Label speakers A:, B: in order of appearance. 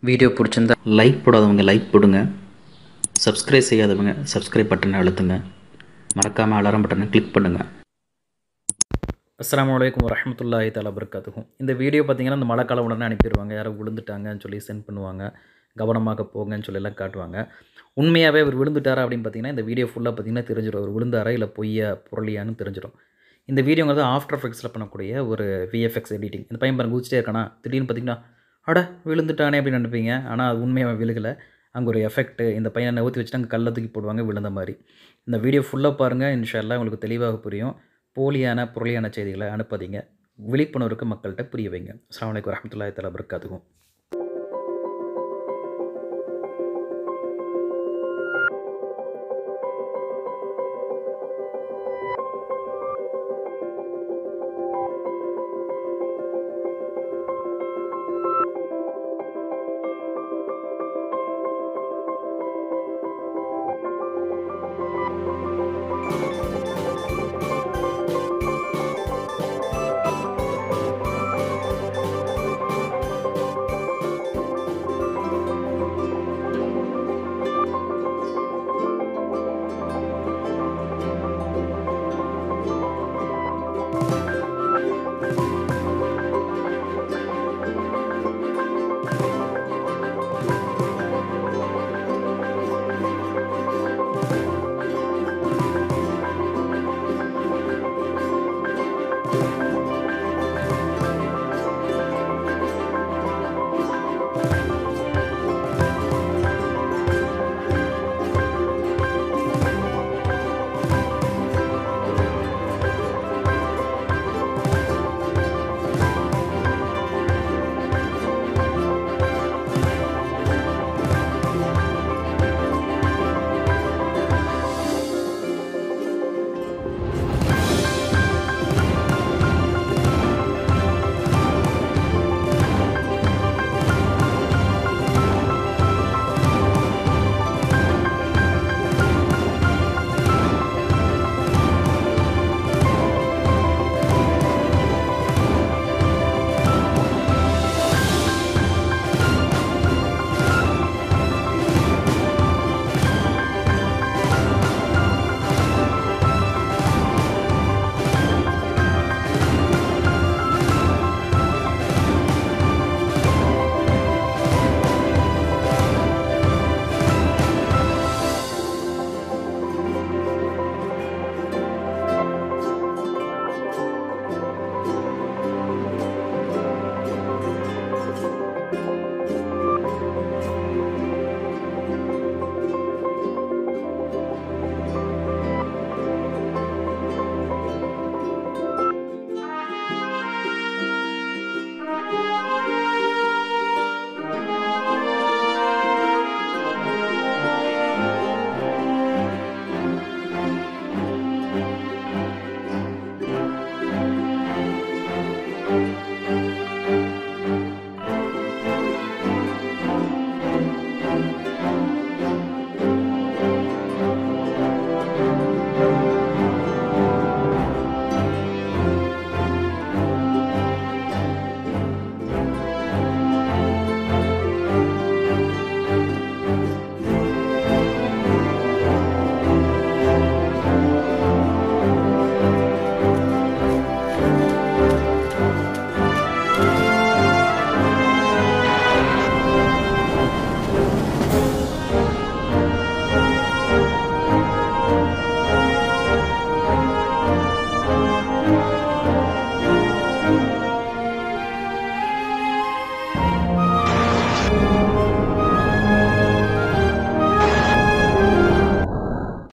A: video பிடிச்சிருந்தா like போடாதவங்க like போடுங்க சப்ஸ்கிரைப் செய்யாதவங்க சப்ஸ்கிரைப் பட்டனை அழுத்துங்க மறக்காமல் அலாரம் பட்டனை கிளிக் பண்ணுங்கள்
B: அஸ்ஸலாமு அலைக்கும் வரஹமத்துல்லாஹி தஆலா பரக்காத்துக்கும் இந்த வீடியோ பார்த்தீங்கன்னா இந்த மழை காலம் உடனே அனுப்பிடுவாங்க யாரோ விழுந்துட்டாங்கன்னு சொல்லி சென்ட் பண்ணுவாங்க கவனமாக போங்கன்னு சொல்லி எல்லாம் காட்டுவாங்க உண்மையாகவே அவர் விழுந்துட்டாரா அப்படின்னு பார்த்தீங்கன்னா இந்த வீடியோ ஃபுல்லாக பார்த்தீங்கன்னா தெரிஞ்சிடும் அவர் விழுந்தாரா இல்லை பொய்யா புரளியான்னு தெரிஞ்சிடும் இந்த வீடியோங்கிறது ஆஃப்டர் எஃபெக்ட்ஸில் பண்ணக்கூடிய ஒரு விஎஃப்எக்ஸ் எடிட்டிங் இந்த பையன் பாருங்க குதிச்சிட்டே இருக்கானா திடீர்னு பார்த்தீங்கன்னா அட விழுந்துட்டானே அப்படின்னு நினைப்பீங்க ஆனால் அது உண்மையாக விழுகலை அங்கே ஒரு எஃபெக்ட் இந்த பையனை நவுத்தி வச்சுட்டு அங்கே கல்லை தூக்கி போடுவாங்க விழுந்த மாதிரி இந்த வீடியோ ஃபுல்லாக பாருங்கள் இன்ஷால்லா உங்களுக்கு தெளிவாக புரியும் போலியான புரளியான செய்திகளை அனுப்பாதீங்க விழிப்புணர்வுக்கு மக்கள்கிட்ட புரிய வைங்க அஸ்ஸலாமு அலைக்கும் வரஹ்மத்துல்லாஹி தஆலா பரக்காத்துக்கும்